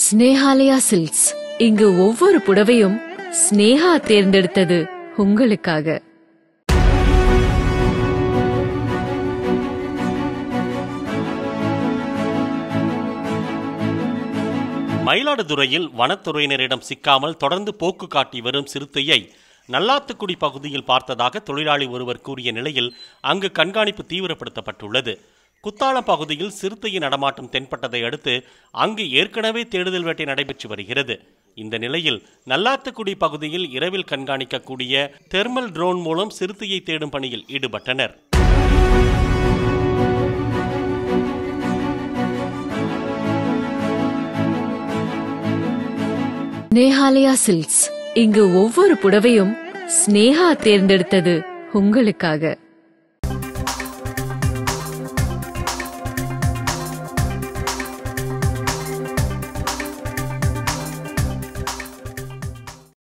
Snehalaya silks இங்கு ஒவ்வொரு புடவையும் ஸ்னேஹா தேர்ந்தெடுத்தது உங்களுக்காக மயிலாடுதுறையில் வனத்துறையினரிடம் சிக்காமல் தொடர்ந்து போக்கு காட்டி வரும் சிறுத்தையை நல்லாத்துக்குடி பகுதியில் பார்த்ததாக தொழிலாளி ஒருவர் கூறிய நிலையில் அங்கு கண்காணிப்பு தீவிரப்படுத்தப்பட்டுள்ளது குத்தாலம் பகுதியில் சிறுத்தையின் நடமாட்டம் தென்பட்டதை அடுத்து அங்கு ஏற்கனவே தேடுதல் வேட்டை நடைபெற்று வருகிறது இந்த நிலையில் நல்லாத்துக்குடி பகுதியில் இரவில் கண்காணிக்கக்கூடிய தெர்மல் ட்ரோன் மூலம் சிறுத்தையை தேடும் பணியில் ஈடுபட்டனர் ஸ்னேஹாலயா சில்க்ஸ் இங்கு ஒவ்வொரு புடவையும் ஸ்னேஹா தேர்ந்தெடுத்தது உங்களுக்காக